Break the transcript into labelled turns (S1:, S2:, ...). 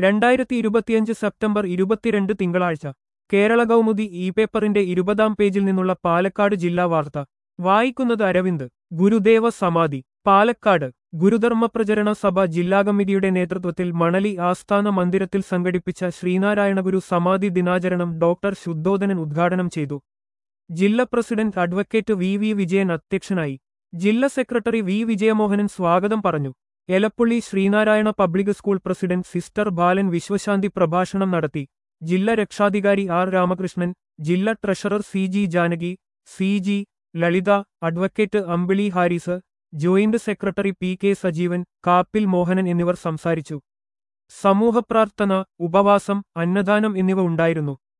S1: രണ്ടായിരത്തി ഇരുപത്തിയഞ്ച് സെപ്റ്റംബർ ഇരുപത്തിരണ്ട് തിങ്കളാഴ്ച കേരള കൗമുദി ഇ പേപ്പറിന്റെ ഇരുപതാം പേജിൽ നിന്നുള്ള പാലക്കാട് ജില്ലാ വാർത്ത വായിക്കുന്നത് അരവിന്ദ് ഗുരുദേവ സമാധി പാലക്കാട് ഗുരുധർമ്മ പ്രചരണ സഭ ജില്ലാ കമ്മിറ്റിയുടെ നേതൃത്വത്തിൽ മണലി ആസ്ഥാന മന്ദിരത്തിൽ സംഘടിപ്പിച്ച ശ്രീനാരായണഗുരു സമാധി ദിനാചരണം ഡോക്ടർ ശുദ്ധോദനൻ ഉദ്ഘാടനം ചെയ്തു ജില്ലാ president advocate V V Vijayan അധ്യക്ഷനായി ജില്ലാ സെക്രട്ടറി വി വിജയമോഹനൻ സ്വാഗതം പറഞ്ഞു Elappully Sreenarayana public school president sister Balan വിശ്വശാന്തി പ്രഭാഷണം നടത്തി ജില്ലാ രക്ഷാധികാരി ആർ രാമകൃഷ്ണൻ ജില്ലാ treasurer C G Janaki C G Lalitha advocate Ambili Haris joint secretary P K Sajeevan Kappil Mohanan എന്നിവർ സംസാരിച്ചു സമൂഹപ്രാർത്ഥന ഉപവാസം അന്നദാനം എന്നിവ ഉണ്ടായിരുന്നു